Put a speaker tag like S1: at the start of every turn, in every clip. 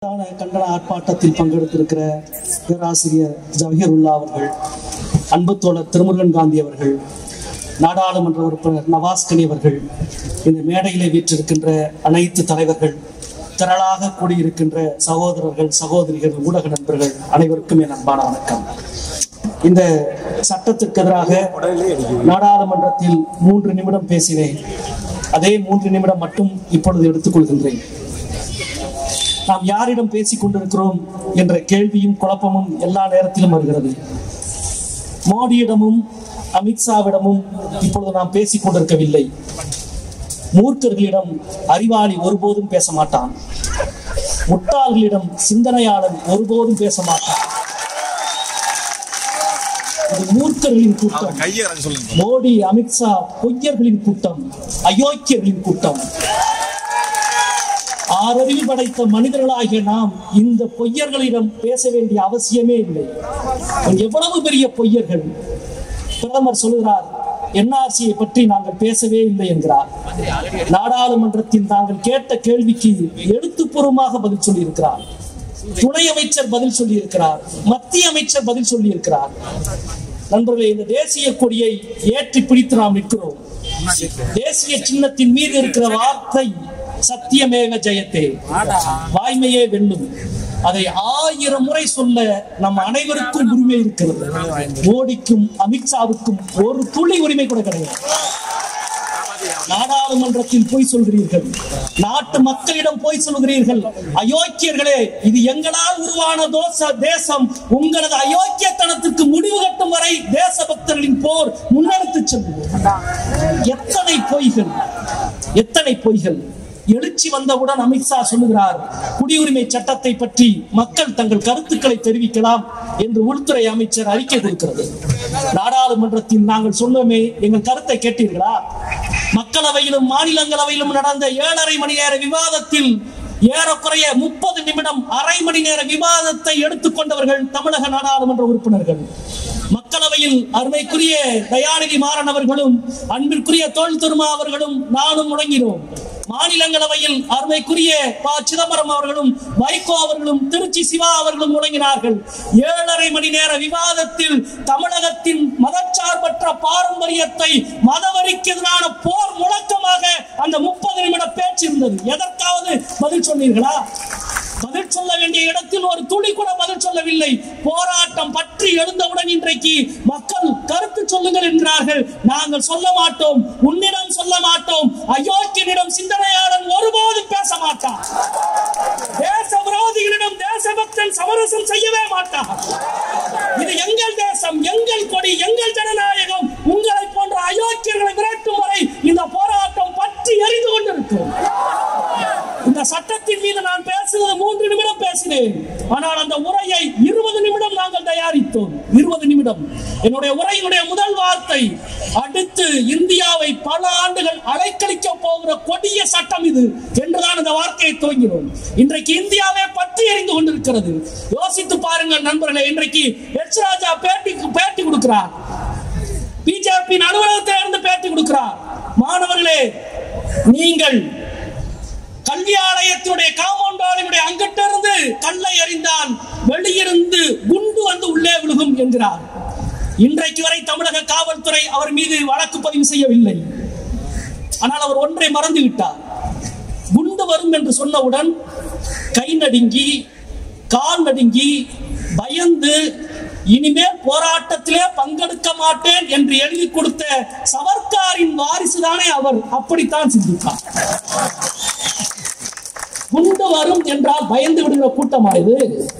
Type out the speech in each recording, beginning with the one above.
S1: பிரதான கண்டன ஆர்ப்பாட்டத்தில் பங்கெடுத்திருக்கிற பேராசிரியர் ஜவஹருல்லா அவர்கள் அன்பு தோழர் திருமுருகன் காந்தி அவர்கள் நாடாளுமன்ற உறுப்பினர் நவாஸ் கனி அவர்கள் இந்த மேடையிலே வீற்றிருக்கின்ற அனைத்து தலைவர்கள் திரளாக கூடியிருக்கின்ற சகோதரர்கள் சகோதரிகள் ஊடக நண்பர்கள் அனைவருக்கும் என் அன்பான வணக்கம் இந்த சட்டத்திற்கு எதிராக நாடாளுமன்றத்தில் மூன்று நிமிடம் பேசினேன் அதே மூன்று நிமிடம் மட்டும் இப்பொழுது எடுத்துக்கொள்கின்றேன் நாம் யாரிடம் பேசிக் கொண்டிருக்கிறோம் என்ற கேள்வியும் குழப்பமும் எல்லா நேரத்திலும் வருகிறது மோடியிடமும் அமித்ஷாவிடமும் இப்பொழுது நாம் பேசிக் கொண்டிருக்கவில்லை மூர்க்கர்களிடம் அறிவாளி ஒருபோதும் பேச மாட்டான் முட்டாள்களிடம் சிந்தனையாளன் ஒருபோதும் பேச மாட்டான் இது மூர்க்கர்களின் கூட்டம்
S2: கையை இறங்க சொல்லுங்க
S1: மோடி அமித்ஷா பொய்யர்களின் கூட்டம் அயோக்கியர்களின் கூட்டம் ஆறறிவு படைத்த மனிதர்களாகிய நாம் இந்த பொய்யர்களிடம் பேச வேண்டிய அவசியமே இல்லை அவங்க எவ்வளவு பெரிய பொய்யர்கள் பிரதமர் சொல்கிறார் என்ஆர்சியை பற்றி நாங்கள் பேசவே இல்லை என்கிறார் நாடாளுமன்றத்தில் நாங்கள் கேட்ட கேள்விக்கு எழுத்துப்பூர்வமாக பதில் சொல்லியிருக்கிறார் துணை அமைச்சர் பதில் சொல்லியிருக்கிறார் மத்திய அமைச்சர் பதில் சொல்லியிருக்கிறார் நண்பர்களே இந்த தேசிய கொடியை ஏற்றி பிடித்து நாம் நிற்கிறோம் தேசிய சின்னத்தின் மீது இருக்கிற வார்த்தை சத்தியமேவ ஜெயத்தே வாய்மையே வெல்லும் அதை ஆயிரம் முறை சொல்ல நம் அனைவருக்கும் உரிமை இருக்கிறது மோடிக்கும் அமித்ஷாவுக்கும் ஒரு துளி உரிமை கூட கிடையாது நாடாளுமன்றத்தில் போய் சொல்கிறீர்கள் நாட்டு மக்களிடம் போய் சொல்கிறீர்கள் அயோக்கியர்களே இது எங்களால் உருவான தோச தேசம் உங்களது அயோக்கியத்தனத்துக்கு முடிவு கட்டும் வரை தேசபக்தர்களின் போர் முன்னெடுத்து செல்வோம் எத்தனை பொய்கள் எத்தனை பொய்கள் எழுச்சி வந்தவுடன் அமித்ஷா சொல்லுகிறார் குடியுரிமை சட்டத்தை பற்றி மக்கள் தங்கள் கருத்துக்களை தெரிவிக்கலாம் என்று உள்துறை அமைச்சர் அறிக்கை கொடுக்கிறது நாடாளுமன்றத்தில் நாங்கள் சொன்னோமே எங்கள் கருத்தை கேட்டீர்களா மக்களவையிலும் மாநிலங்களவையிலும் நடந்த ஏழரை மணி நேர விவாதத்தில் ஏறக்குறைய முப்பது நிமிடம் அரை மணி நேர விவாதத்தை எடுத்துக்கொண்டவர்கள் தமிழக நாடாளுமன்ற உறுப்பினர்கள் மக்களவையில் அருமைக்குரிய தயாநிதி மாறன் அவர்களும் அன்பிற்குரிய தோல் திருமா அவர்களும் நானும் முழங்கினோம் மாநிலங்களவையில் அருமைக்குரிய ப சிதம்பரம் அவர்களும் வைகோ அவர்களும் திருச்சி சிவா அவர்களும் முழங்கினார்கள் ஏழரை மணி நேர விவாதத்தில் தமிழகத்தின் மதச்சார்பற்ற பாரம்பரியத்தை மதவரிக்கு எதிரான போர் முழக்கமாக அந்த முப்பது நிமிட பேச்சு இருந்தது எதற்காவது பதில் சொன்னீர்களா பதில் சொல்ல வேண்டிய இடத்தில் ஒரு துளி கூட பதில் சொல்லவில்லை போராட்டம் பற்றி எழுந்தவுடன் இன்றைக்கு மக்கள் கருத்து சொல்லுங்கள் என்கிறார்கள் நாங்கள் சொல்ல மாட்டோம் உன்னிடம் சொல்ல மாட்டோம் அயோக்கியனிடம் சிந்தனையாளன் ஒருபோதும் பேச மாட்டான் தேச விரோதிகளிடம் தேசபக்தன் சமரசம் செய்யவே மாட்டான் இது எங்கள் தேசம் எங்கள் கொடி எங்கள் ஜனநாயகம் உங்களை போன்ற அயோக்கியர்களை விரட்டும் வரை இந்த போராட்டம் பற்றி எரிந்து கொண்டிருக்கும் இந்த சட்டத்தின் மீது நான் பேசுவது மூன்று நிமிடம் பேசினேன் ஆனால் அந்த உரையை இருபது நிமிடம் நாங்கள் தயாரித்தோம் இருபது நிமிடம் என்னுடைய உரையினுடைய முதல் வார்த்தை அடுத்து இந்தியாவை பல ஆண்டுகள் அலைக்கழிக்க போகிற கொடிய சட்டம் இது என்றுதான் இந்த வார்த்தையை துவங்கினோம் இன்றைக்கு இந்தியாவே பற்றி எறிந்து கொண்டிருக்கிறது யோசித்து பாருங்கள் நண்பர்களே இன்றைக்கு எச் ராஜா பேட்டி பேட்டி கொடுக்கிறார் பிஜேபி அலுவலகத்தில் இருந்து பேட்டி கொடுக்கிறார் மாணவர்களே நீங்கள் கல்வி ஆலயத்தினுடைய காம்பவுண்ட் ஆலயனுடைய அங்கிட்டிருந்து கல்லை எறிந்தால் வெளியிருந்து குண்டு வந்து உள்ளே விழுகும் என்கிறார் இன்றைக்கு வரை தமிழக காவல்துறை அவர் மீது வழக்கு பதிவு செய்யவில்லை ஆனால் அவர் ஒன்றை மறந்து விட்டார் குண்டு வரும் என்று சொன்னவுடன் கை நடுங்கி கால் நடுங்கி பயந்து இனிமேல் போராட்டத்திலே பங்கெடுக்க மாட்டேன் என்று எழுதி கொடுத்த சவர்காரின் வாரிசுதானே அவர் அப்படித்தான் சிந்தித்தார் குண்டு வரும் என்றால் பயந்து விடுகிற கூட்டமா இது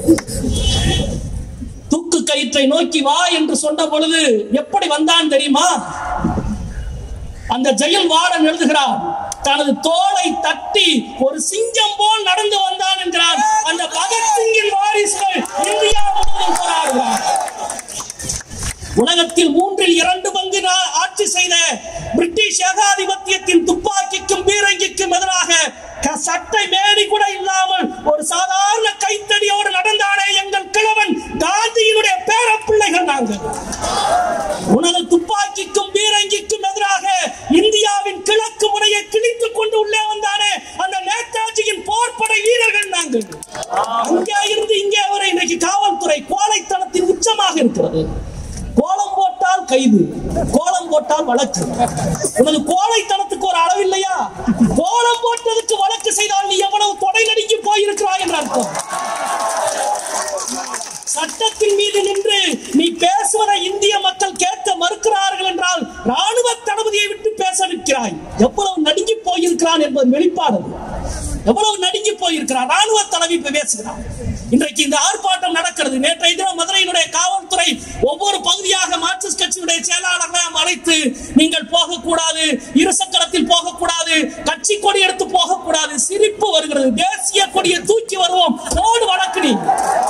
S1: தூக்கு கயிற்றை நோக்கி வா என்று சொன்ன பொழுது எப்படி வந்தான் தெரியுமா அந்த ஜெயில் வார்டன் எழுதுகிறார் தனது தோலை தட்டி ஒரு சிங்கம் போல் நடந்து வந்தான் என்கிறார் அந்த பகத்சிங்கின் வாரிசுகள் இந்தியா முழுவதும் போராடுகிறார் உலகத்தில் மூன்றில் இரண்டு பங்கு நா- ஆட்சி செய்த பிரிட்டிஷ் ஏகாதிபத்தியத்தின் துப்பாக்கிக்கும் பீரங்கிக்கும் எதிராக க- சட்டை மேடி கூட இல்லாமல் ஒரு சாதாரண கைத்தடியோடு நடந்தானே எங்கள் கிழவன் காந்தியினுடைய பேரப்பிள்ளைகள் நாங்கள் உனது துப்பாக்கிக்கும் பீரங்கிக்கும் எதிராக இந்தியாவின் கிழக்கு முனையை கிழித்துக் கொண்டு உள்ளே வந்தானே அந்த நேதாஜியின் போர்ப்படை வீரர்கள் நாங்கள் அங்கே இருந்து இங்கே வரை இன்னைக்கு காவல்துறை கோழைத்தனத்தின் உச்சமாக இருக்கிறது கோலம் போட்டால் கைது கோலம் போட்டால் வழக்கு உனது கோழைத்தனத்துக்கு ஒரு அளவு இல்லையா கோலம் போட்டதுக்கு வழக்கு செய்தால் நீ எவ்வளவு தொடை நடுங்கி போயிருக்கிறாய் என்று அர்த்தம் சட்டத்தின் மீது நின்று நீ பேசுவதை இந்திய மக்கள் கேட்க மறுக்கிறார்கள் என்றால் ராணுவ தளபதியை விட்டு பேச நிற்கிறாய் எவ்வளவு நடுங்கி போயிருக்கிறான் என்பது வெளிப்பாடு அது. எவ்வளவு நடுங்கி போயிருக்கிறான் ராணுவ தலைவி இப்ப பேசுகிறான் இன்றைக்கு இந்த ஆர்ப்பாட்டம் நடக்கிறது நேற்றைய தினம் மதுரையினுடைய காவல்துறை ஒவ்வொரு பகுதியாக மார்க்சிஸ்ட் கட்சியுடைய செயலாளர்களை அழைத்து நீங்கள் போகக்கூடாது இருசக்கரத்தில் போகக்கூடாது கட்சி கொடி எடுத்து போகக்கூடாது சிரிப்பு வருகிறது தேசிய கொடியை தூக்கி வருவோம் போடு வழக்கு நீ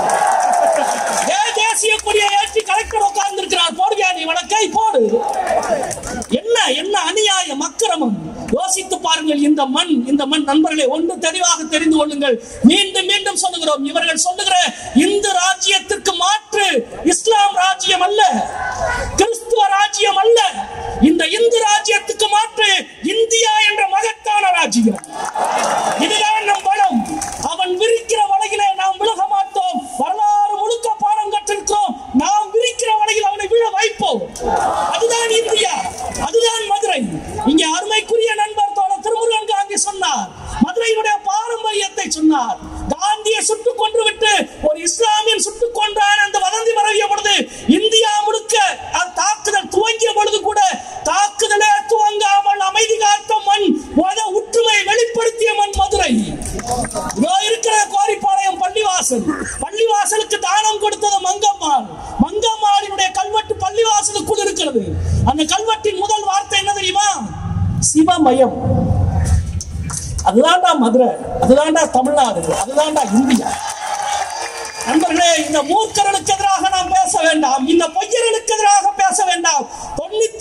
S1: ஏ தேசிய கொடியை ஏற்றி கலெக்டர் உட்கார்ந்து இருக்கிறார் போடுவியா நீ வழக்கை போடு என்ன என்ன அநியாயம் அக்கிரமம் யோசித்து பாருங்கள் இந்த மண் இந்த மண் நண்பர்களே ஒன்று தெளிவாக தெரிந்து கொள்ளுங்கள் மீண்டும் மீண்டும் சொல்லுகிறோம் இவர்கள் சொல்லுகிற இந்து ராஜ்யத்திற்கு மாற்று இஸ்லாம் ராஜ்யம் அல்ல கிறிஸ்துவ ராஜ்யம் அல்ல இந்த இந்து ராஜ்யத்துக்கு மாற்று இந்தியா என்ற மகத்தான ராஜ்யம் இதுதான் நம் பலம் அவன் விரிக்கிற வலையிலே நாம் விலக மாட்டோம் வரலாறு முழுக்க பாடம் கற்றிருக்கிறோம் நாம் விரிக்கிற வலையில் அவனை விழ வைப்போம் அதுதான் இந்தியா அதுதான் மதுரை இங்கே அருமைக்குரிய நண்பர் தோழர் திருமுருகன் காந்தி சொன்னார் மதுரையினுடைய பாரம்பரியத்தை சொன்னார் காந்தியை சுட்டுக் கொன்று விட்டு ஒரு இஸ்லாமியன் சுட்டுக் கொன்றான் அந்த வதந்தி பரவிய பொழுது இந்தியா முழுக்க அந்த தாக்குதல் துவங்கிய பொழுது கூட தாக்குதலே துவங்காமல் அமைதி காத்த மண் மத ஒற்றுமை வெளிப்படுத்திய மண் மதுரை இதோ இருக்கிற கோரிப்பாளையம் பள்ளிவாசல் பள்ளிவாசலுக்கு தானம் கொடுத்தது மங்கம்மாள் மங்கம்மாளினுடைய கல்வெட்டு பள்ளிவாசலுக்குள் இருக்கிறது அந்த கல்வெட்டின் முதல் வார்த்தை என்ன தெரியுமா சிவமயம் அதுதான்டா மதுரை அதுதான்டா தமிழ்நாடு அதுதான்டா இந்தியா நண்பர்களே இந்த மூர்க்கர்களுக்கு எதிராக நாம் பேச வேண்டாம் இந்த பொய்யர்களுக்கு எதிராக பேச வேண்டாம் தொண்ணூத்தி